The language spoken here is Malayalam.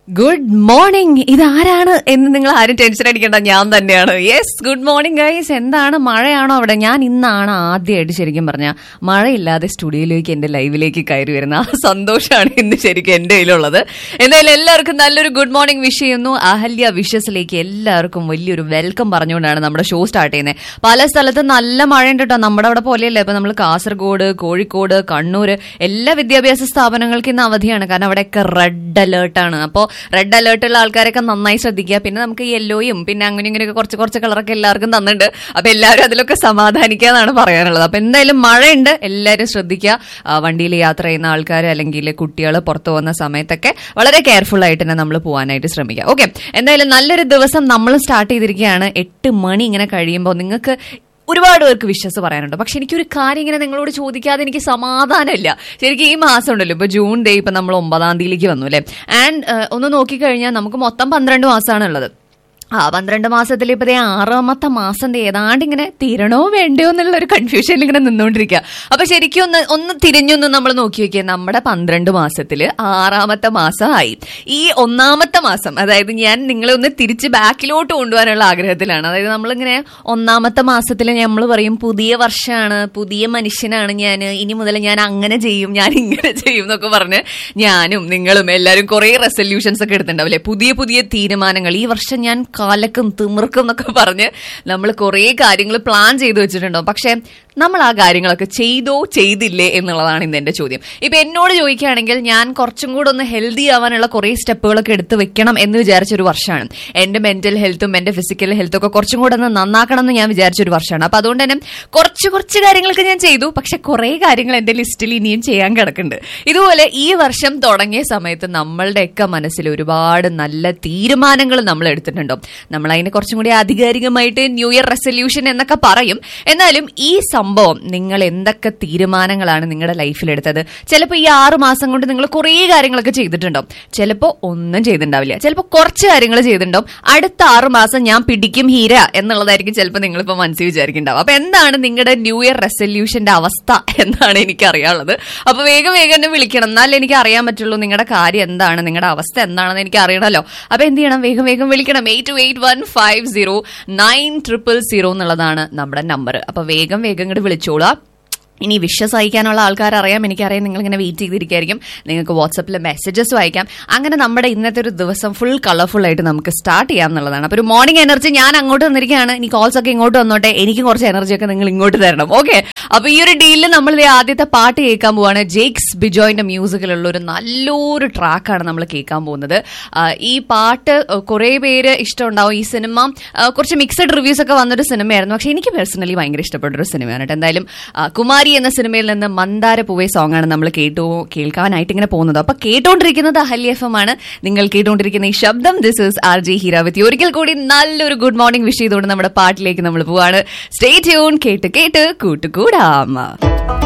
ഗുഡ് മോർണിംഗ് ഇതാരാണ് എന്ന് നിങ്ങൾ ആരും ടെൻഷൻ അടിക്കേണ്ട ഞാൻ തന്നെയാണ് യെസ് ഗുഡ് മോർണിംഗ് ഗൈസ് എന്താണ് മഴയാണോ അവിടെ ഞാൻ ഇന്നാണ് ആദ്യമായിട്ട് ശരിക്കും പറഞ്ഞ മഴയില്ലാതെ സ്റ്റുഡിയോയിലേക്ക് എന്റെ ലൈവിലേക്ക് കയറി വരുന്ന ആ സന്തോഷമാണ് ഇന്ന് ശരിക്കും എന്റെ കയ്യിലുള്ളത് എന്തായാലും എല്ലാവർക്കും നല്ലൊരു ഗുഡ് മോർണിംഗ് വിഷ് ചെയ്യുന്നു അഹല്യ വിഷസിലേക്ക് എല്ലാവർക്കും വലിയൊരു വെൽക്കം പറഞ്ഞുകൊണ്ടാണ് നമ്മുടെ ഷോ സ്റ്റാർട്ട് ചെയ്യുന്നത് പല സ്ഥലത്തും നല്ല മഴയുണ്ട് കേട്ടോ നമ്മുടെ അവിടെ പോലെയല്ല ഇപ്പൊ നമ്മൾ കാസർഗോഡ് കോഴിക്കോട് കണ്ണൂര് എല്ലാ വിദ്യാഭ്യാസ സ്ഥാപനങ്ങൾക്കും ഇന്ന് അവധിയാണ് കാരണം അവിടെയൊക്കെ റെഡ് അലേർട്ടാണ് അപ്പോൾ റെഡ് അലേർട്ട് ഉള്ള ആൾക്കാരൊക്കെ നന്നായി ശ്രദ്ധിക്കുക പിന്നെ നമുക്ക് യെല്ലോയും പിന്നെ അങ്ങനെ ഇങ്ങനെയൊക്കെ കുറച്ച് കുറച്ച് കളറൊക്കെ എല്ലാവർക്കും തന്നിട്ടുണ്ട് അപ്പൊ എല്ലാവരും അതിലൊക്കെ സമാധാനിക്കാന്നാണ് പറയാനുള്ളത് അപ്പൊ എന്തായാലും മഴയുണ്ട് എല്ലാവരും ശ്രദ്ധിക്കുക ആ, വണ്ടിയിൽ യാത്ര ചെയ്യുന്ന ആൾക്കാർ അല്ലെങ്കിൽ കുട്ടികൾ പുറത്തു പോകുന്ന സമയത്തൊക്കെ വളരെ കെയർഫുൾ ആയിട്ട് തന്നെ നമ്മൾ പോകാനായിട്ട് ശ്രമിക്കുക ഓക്കെ എന്തായാലും നല്ലൊരു ദിവസം നമ്മൾ സ്റ്റാർട്ട് ചെയ്തിരിക്കുകയാണ് എട്ട് മണി ഇങ്ങനെ കഴിയുമ്പോൾ നിങ്ങൾക്ക് ഒരുപാട് പേർക്ക് വിശ്വസ് പറയാനുണ്ട് പക്ഷെ എനിക്കൊരു കാര്യം ഇങ്ങനെ നിങ്ങളോട് ചോദിക്കാതെ എനിക്ക് സമാധാനമില്ല ശരിക്കും ഈ മാസം ഉണ്ടല്ലോ ഇപ്പൊ ജൂൺ ഡേ ഇപ്പൊ നമ്മൾ ഒമ്പതാം തീയതിയിലേക്ക് വന്നു അല്ലെ ആൻഡ് ഒന്ന് നോക്കിക്കഴിഞ്ഞാൽ നമുക്ക് മൊത്തം പന്ത്രണ്ട് മാസമാണ് ഉള്ളത് ആ പന്ത്രണ്ട് മാസത്തിൽ ഇപ്പൊ ദേ ആറാമത്തെ മാസം ദേ ഏതാണ്ട് ഇങ്ങനെ തീരണോ വേണ്ടയോ എന്നുള്ള ഒരു കൺഫ്യൂഷനിൽ ഇങ്ങനെ നിന്നുകൊണ്ടിരിക്കുക അപ്പൊ ശരിക്കും ഒന്ന് ഒന്ന് തിരിഞ്ഞൊന്ന് നമ്മൾ നോക്കി നോക്കിയേ നമ്മുടെ പന്ത്രണ്ട് മാസത്തില് ആറാമത്തെ മാസമായി ഈ ഒന്നാമത്തെ മാസം അതായത് ഞാൻ നിങ്ങളെ ഒന്ന് തിരിച്ച് ബാക്കിലോട്ട് കൊണ്ടുപോകാനുള്ള ആഗ്രഹത്തിലാണ് അതായത് നമ്മളിങ്ങനെ ഒന്നാമത്തെ മാസത്തിൽ നമ്മൾ പറയും പുതിയ വർഷമാണ് പുതിയ മനുഷ്യനാണ് ഞാൻ ഇനി മുതൽ ഞാൻ അങ്ങനെ ചെയ്യും ഞാൻ ഇങ്ങനെ ചെയ്യും എന്നൊക്കെ പറഞ്ഞ് ഞാനും നിങ്ങളും എല്ലാവരും കുറെ റെസൊല്യൂഷൻസ് ഒക്കെ എടുത്തിട്ടുണ്ടാവില്ലേ പുതിയ പുതിയ തീരുമാനങ്ങൾ ഈ വർഷം ഞാൻ കാലക്കും തിമിർക്കും എന്നൊക്കെ പറഞ്ഞ് നമ്മൾ കുറെ കാര്യങ്ങൾ പ്ലാൻ ചെയ്തു വെച്ചിട്ടുണ്ടാവും പക്ഷെ നമ്മൾ ആ കാര്യങ്ങളൊക്കെ ചെയ്തോ ചെയ്തില്ലേ എന്നുള്ളതാണ് ഇന്ന് എന്റെ ചോദ്യം ഇപ്പൊ എന്നോട് ചോദിക്കുകയാണെങ്കിൽ ഞാൻ കുറച്ചും കൂടെ ഒന്ന് ഹെൽത്തി ആവാനുള്ള കുറെ സ്റ്റെപ്പുകളൊക്കെ എടുത്ത് വെക്കണം എന്ന് വിചാരിച്ചൊരു വർഷമാണ് എന്റെ മെന്റൽ ഹെൽത്തും എന്റെ ഫിസിക്കൽ ഹെൽത്തും ഒക്കെ കുറച്ചും കൂടെ ഒന്ന് നന്നാക്കണം എന്ന് ഞാൻ വിചാരിച്ചൊരു വർഷമാണ് അപ്പൊ അതുകൊണ്ട് തന്നെ കുറച്ച് കുറച്ച് കാര്യങ്ങളൊക്കെ ഞാൻ ചെയ്തു പക്ഷെ കുറെ കാര്യങ്ങൾ എന്റെ ലിസ്റ്റിൽ ഇനിയും ചെയ്യാൻ കിടക്കുന്നുണ്ട് ഇതുപോലെ ഈ വർഷം തുടങ്ങിയ സമയത്ത് നമ്മളുടെയൊക്കെ മനസ്സിൽ ഒരുപാട് നല്ല തീരുമാനങ്ങൾ നമ്മൾ എടുത്തിട്ടുണ്ടോ നമ്മൾ അതിനെ കുറച്ചും കൂടി ആധികാരികമായിട്ട് ന്യൂ ഇയർ റെസൊല്യൂഷൻ എന്നൊക്കെ പറയും എന്നാലും ഈ സംഭവം നിങ്ങൾ എന്തൊക്കെ തീരുമാനങ്ങളാണ് നിങ്ങളുടെ ലൈഫിൽ എടുത്തത് ചിലപ്പോൾ ഈ ആറ് മാസം കൊണ്ട് നിങ്ങൾ കുറേ കാര്യങ്ങളൊക്കെ ചെയ്തിട്ടുണ്ടാവും ചിലപ്പോൾ ഒന്നും ചെയ്തിട്ടുണ്ടാവില്ല ചിലപ്പോൾ കുറച്ച് കാര്യങ്ങൾ ചെയ്തിട്ടുണ്ടാവും അടുത്ത ആറ് മാസം ഞാൻ പിടിക്കും ഹീര എന്നുള്ളതായിരിക്കും ചിലപ്പോൾ നിങ്ങളിപ്പോൾ മനസ്സിൽ വിചാരിക്കുന്നുണ്ടാവും അപ്പൊ എന്താണ് നിങ്ങളുടെ ന്യൂ ഇയർ റെസൊല്യൂഷന്റെ അവസ്ഥ എന്നാണ് എനിക്ക് അറിയാനുള്ളത് അപ്പൊ വേഗം വേഗം എന്നെ വിളിക്കണം എന്നാലേ എനിക്ക് അറിയാൻ പറ്റുള്ളൂ നിങ്ങളുടെ കാര്യം എന്താണ് നിങ്ങളുടെ അവസ്ഥ എന്താണെന്ന് എനിക്ക് അറിയണമല്ലോ അപ്പൊ എന്ത് ചെയ്യണം വേഗം വേഗം വിളിക്കണം eight two eight one five zero nine triple zero എന്നുള്ളതാണ് നമ്മുടെ നമ്പർ അപ്പൊ വേഗം വേഗം ഇങ്ങോട്ട് വിളിച്ചോളാം ഇനി വിഷസ് അയക്കാനുള്ള ആൾക്കാർ അറിയാം എനിക്കറിയാം നിങ്ങൾ ഇങ്ങനെ വെയിറ്റ് ചെയ്തിരിക്കുകയായിരിക്കും നിങ്ങൾക്ക് വാട്സപ്പിൽ മെസ്സേജസ് വായിക്കാം അങ്ങനെ നമ്മുടെ ഇന്നത്തെ ഒരു ദിവസം ഫുൾ കളർഫുൾ ആയിട്ട് നമുക്ക് സ്റ്റാർട്ട് ചെയ്യാം എന്നുള്ളതാണ് അപ്പോൾ ഒരു മോർണിംഗ് എനർജി ഞാൻ അങ്ങോട്ട് വന്നിരിക്കുകയാണ് ഇനി കോൾസ് ഒക്കെ ഇങ്ങോട്ട് വന്നോട്ടെ എനിക്ക് കുറച്ച് എനർജി ഒക്കെ നിങ്ങൾ ഇങ്ങോട്ട് തരണം ഓക്കെ അപ്പൊ ഈ ഒരു ഡീലിൽ നമ്മൾ ദേ ആദ്യത്തെ പാട്ട് കേൾക്കാൻ പോവാണ് ജേക്സ് ബിജോയിന്റെ മ്യൂസിക്കിലുള്ള ഒരു നല്ലൊരു ട്രാക്കാണ് നമ്മൾ കേൾക്കാൻ പോകുന്നത് ആ, ഈ പാട്ട് കുറെ പേര് ഇഷ്ടമുണ്ടാവും ഈ സിനിമ ആ, കുറച്ച് മിക്സഡ് റിവ്യൂസ് ഒക്കെ വന്നൊരു സിനിമയായിരുന്നു പക്ഷെ എനിക്ക് പേഴ്സണലി ഭയങ്കര ഇഷ്ടപ്പെട്ട ഒരു സിനിമയാണ് കേട്ടോ എന്തായാലും ആ, കുമാരി എന്ന സിനിമയിൽ നിന്ന് മന്ദാര പൂവേ സോങ് ആണ് നമ്മൾ കേട്ടു കേൾക്കാനായിട്ട് ഇങ്ങനെ പോകുന്നത് അപ്പൊ കേട്ടോണ്ടിരിക്കുന്നത് അഹല്യ എഫ് എം ആണ് നിങ്ങൾ കേട്ടോണ്ടിരിക്കുന്ന ഈ ശബ്ദം this is R G Heeravathi ഒരിക്കൽ കൂടി നല്ലൊരു ഗുഡ് മോർണിംഗ് വിഷ് ചെയ്തുകൊണ്ട് നമ്മുടെ പാട്ടിലേക്ക് നമ്മൾ പോവാണ് സ്റ്റേ ട്യൂൺ കേട്ട് കേട്ട് കൂട്ടുകൂടാം